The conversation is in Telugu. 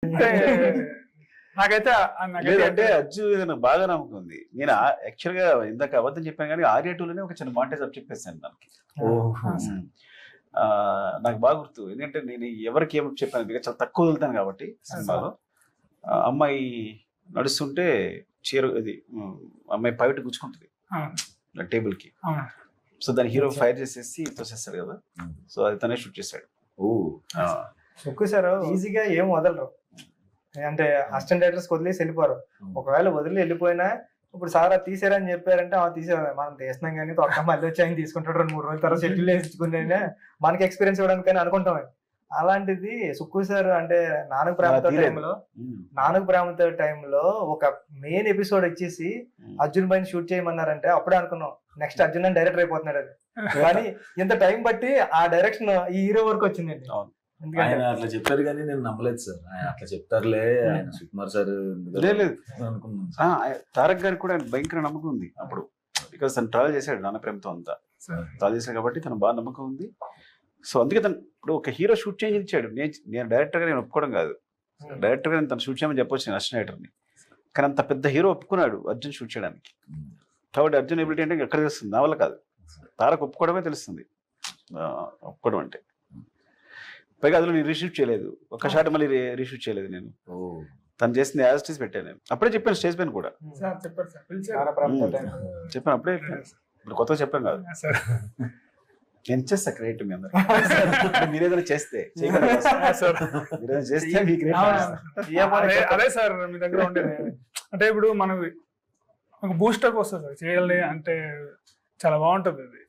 అంటే నాకైతే ఆ- నాకైతే లేదంటే అజ్జు మీద నాకు బాగా నమ్మకం ఉంది నేను యాక్చువల్ గా ఇందాక అబద్ధం చెప్పాను కానీ ఆర్యా టూలోనే ఒక చిన్న మాంటేజ్ అప్ చెప్పేసాను దానికి ఓహో. ఆ, నాకు బాగా గుర్తు ఎందుకంటే నేను ఎవరికి ఏమో చెప్పాను ఎందుకంటే చాలా తక్కువ వదులుతాను కాబట్టి సినిమాలో ఆ, అమ్మాయి నడుస్తుంటే చీర ఇది ఉమ్, అమ్మాయి పైట గుచ్చుకుంటుంది అవును, టేబుల్ కి అవును. సో దాని హీరో ఫైర్ చేసేసి తోసేస్తాడు కదా సో అది తనే షూట్ చేశాడు ఓ ఆ, సుక్కు సార్ ఈజీగా ఏం వదలరు అంటే అసిస్టెంట్ డైరెక్టర్స్ వదిలేసి వెళ్ళిపోరు ఒకవేళ వదిలి వెళ్ళిపోయినా ఇప్పుడు సార్ అది తీసారని చెప్పారంటే ఆ తీసారు మనం తీస్తున్నాం కానీ తొక్క మళ్ళీ వచ్చి ఆయన తీసుకుంటాడు రెండు మూడు రోజుల తర్వాత షెడ్యూల్ వేసుకుని మనకి ఎక్స్పీరియన్స్ ఇవ్వడానికి కానీ అనుకుంటాం అలాంటిది సుక్కు సార్ అంటే నానక ప్రేమతో తీయలేదు. టైంలో ఉమ్, నానక ప్రేమతో టైంలో ఒక మెయిన్ ఎపిసోడ్ వచ్చేసి ఉమ్. అర్జున్ పైన షూట్ చేయమన్నారంటే అప్పుడే అనుకున్నాం నెక్స్ట్ అర్జున్ అని డైరెక్టర్ అయిపోతున్నాడు అది కానీ ఇంత టైం బట్టి ఆ డైరెక్షన్ ఈ హీరో వరకు వచ్చిందండి అవును. ఎందుకంటే ఆయన అట్లా చెప్పారు కానీ నేను నమ్మలేదు సార్ ఆయన అట్లా చెప్తారులే ఆయన సుకుమార్ సార్ ఎందుకు లేదు, లేదు. అనుకున్నాను ఆ, ఆయన- తారక్ గారికి కూడా ఆయన భయంకర నమ్మకం ఉంది అప్పుడు బికాస్ తను ట్రావెల్ చేశాడు నాన్న ప్రేమతో అంతా ట్రావెల్ చేశాడు కాబట్టి తను బాగా నమ్మకం ఉంది సో అందుకే తను ఇప్పుడు ఒక హీరో షూట్ చేంజ్ ఇచ్చాడు నేను నేను డైరెక్టర్ గా నేను ఒప్పుకోవడం కాదు డైరెక్టర్ గా నేను తను షూట్ చేయమని చెప్పొచ్చు నేను అసిస్టెంట్ డైరెక్టర్ని కానీ అంత పెద్ద హీరో ఒప్పుకున్నాడు అర్జున్ షూట్ చేయడానికి కాబట్టి అర్జున్ ఎబిలిటీ అంటే ఎక్కడ తెలుస్తుంది నా వల్ల కాదు తారక్ ఒప్పుకోవడమే తెలుస్తుంది ఆ, ఒప్పుకోవడం అంటే పైగా అందులో నేను రీషూట్ చేయలేదు ఒక్క షాట్ మళ్ళీ రీషూట్ చేయలేదు నేను ఓ తను చేసింది యాజ్ టీస్ పెట్టాను నేను అప్పుడే చెప్పాను స్టేజ్ పైన కూడా సార్ చెప్పారు సార్ పిలిచారు నానక ప్రేమతో ఉమ్. టైం చెప్పాను అప్పుడే చెప్పాను. ఇప్పుడు కొత్తగా చెప్పాను కాదు సార్ నేను చేస్తా క్రియేట్ మీ అందరు మీరు ఏదైనా చేస్తే చేయగలరా సార్? సార్ మీరు ఏదైనా చేస్తే మీ క్రియేట్ అదే అదే సార్ మీ దగ్గర ఉండేది అంటే ఇప్పుడు మనకి ఒక బూస్టర్ వస్తుంది సార్ చేయాలి అంటే చాలా బాగుంటుంది అది